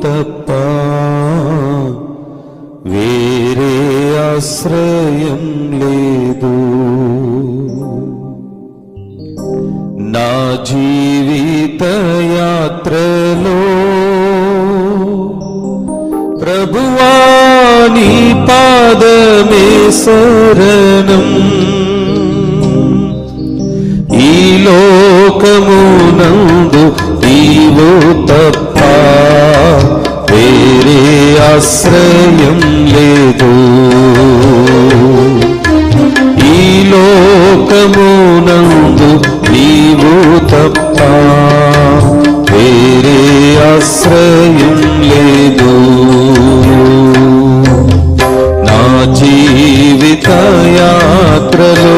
తప్ప వేరే ఆశ్రయం లేదు నా జీవిత యాత్రలో ప్రభువాని పాదమే శరణం ఈ లోకమునందు నీవు తప్ప వేరే ఆశ్రయం లేదు ఈ లోకమునందు నీవు తప్ప వేరే ఆశ్రయం లేదు నా జీవిత యాత్రలో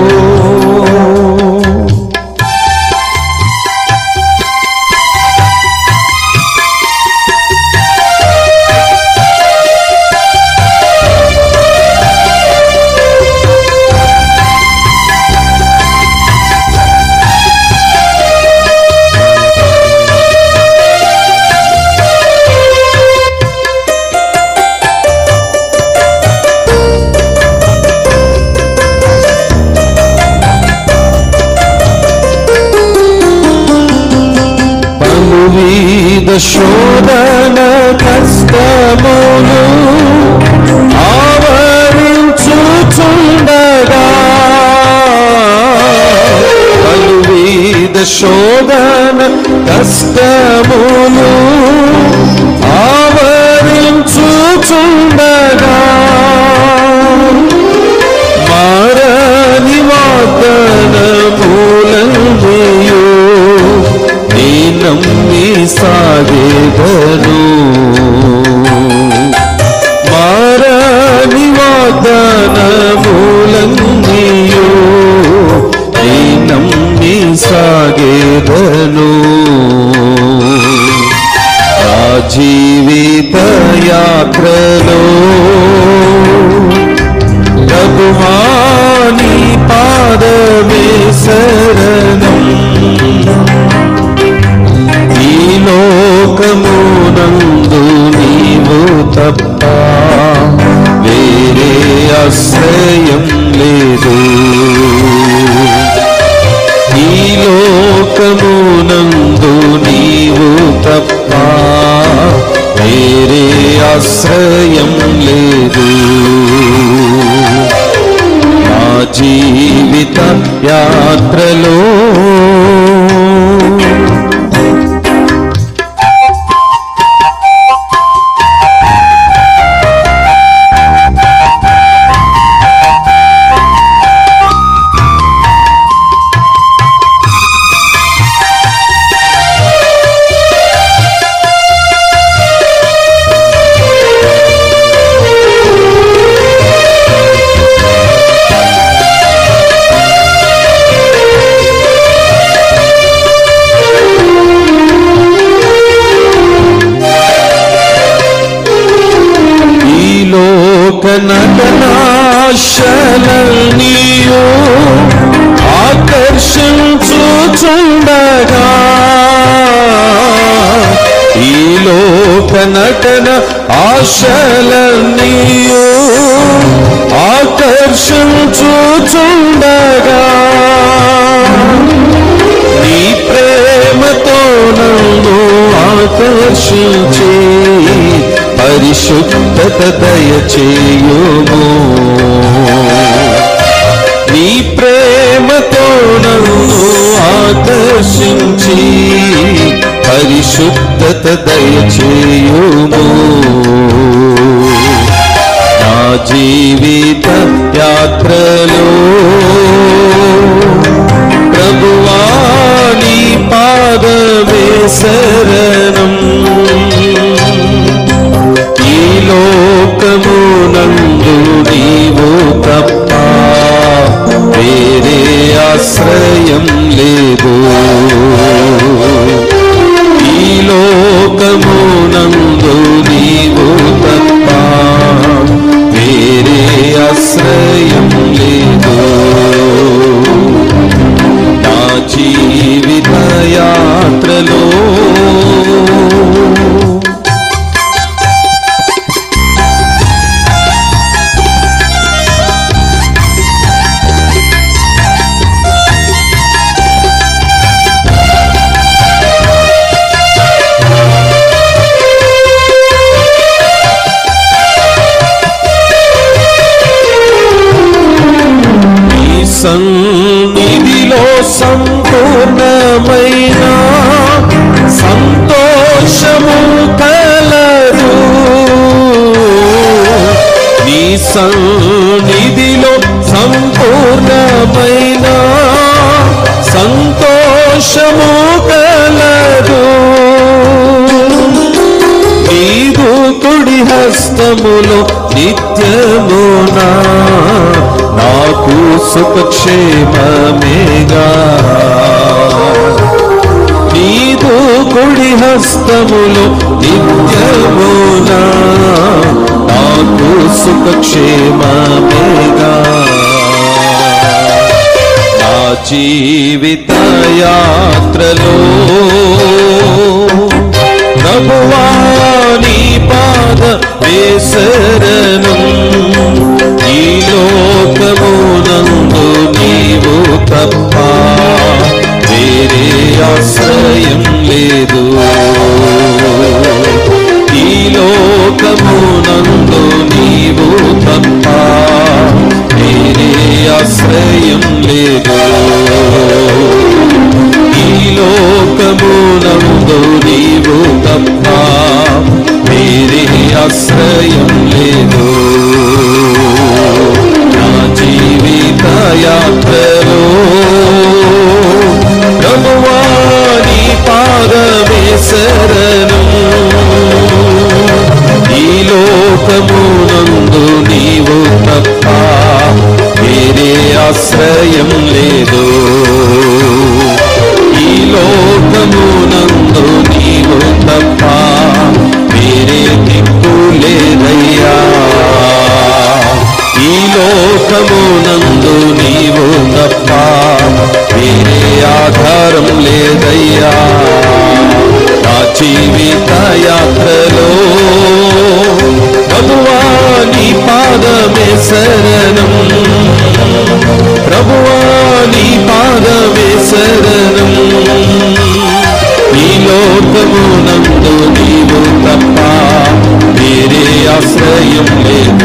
పలువీద శోధన కష్టములు ఆవరించుచుండగా పలువీద శోధన కష్టములు ఆవరించుచుండగా మారని వాగ్దాన మూలంలో నీ నమ్మి సాగేదను మారని వాగ్దాన మూలంలో నీ నమ్మి సాగేదను నా జీవిత యాత్రలో ప్రభువాని పాదమే శరణం ఈ లోకమునందు నీవు తప్ప వేరే ఆశ్రయం లేదు ఈ లోకమునందు నీవు తప్ప వేరే ఆశ్రయం లేదు నా జీవిత యాత్రలో ఈ లోక నటనాశలన్నీయో ఆకర్షించుచుండగా ఈ లోక నటన ఆశలన్నీయో ఆకర్షించుచుండగా నీ ప్రేమతో నన్ను ఆకర్షించి పరిశుద్ధత దయచేయుము నీ ప్రేమతో నన్ను ఆకర్షించి పరిశుద్ధత దయచేయుము నా జీవిత యాత్రలో ప్రభువాని పాదమే శరణం ఈ లోకమునందు నీవు తప్ప వేరే ఆశ్రయం లేదు ఈ లోకమునందు నీవు తప్ప వేరే ఆశ్రయం లేదు సన్నిధిలో సంపూర్ణమైన సంతోషము కలదు నీదు కుడి హస్తములో నిత్యమునా నాకు సుఖక్షేమమేగా నీదు కుడి హస్తములో నిత్యమునా నాకు సుఖక్షేమమేగా నా జీవిత యాత్రలో ప్రభువాని పాద వేసరను ఈ లోకమునందు నీవు తప్ప వేరే ఆశ్రయం లేదు ఈ లోకమునందు నీవు తప్ప వేరే ఆశ్రయం లేదు ఈ లోకమునందు నీవు తప్ప వేరే ఆశ్రయం లేదు నా జీవిత యాత్రలో ప్రభువాని పాదమే శరణం ఈ లోకమునందు నీవు తప్ప వేరే ఆశ్రయం లేదు ఈ లోకమునందు నీవు తప్ప వేరే దిక్కు లేదయ్యా ఈ లోకమునందు నీవు తప్ప వేరే ఆధారం లేదయ్యా నా జీవిత యాత్రలో ప్రభువా నీ పాదమే శరణం ప్రభువా నీ పాదమే శరణం ఈ లోకమునందు నీవు తప్ప వేరే ఆశ్రయం లేదు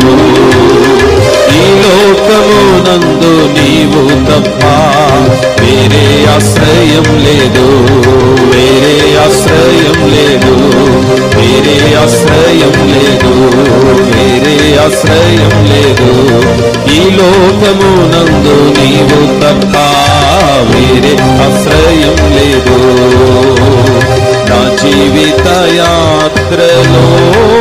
ఈ లోకమునందు నీవు తప్ప వేరే ఆశ్రయం లేదు వేరే ఆశ్రయం లేదు వేరే ఆశ్రయం లేదు వేరే ఆశ్రయం లేదు ఈ లోకమునందు నీవు తప్ప వేరే ఆశ్రయం లేదు నా జీవిత యాత్రలో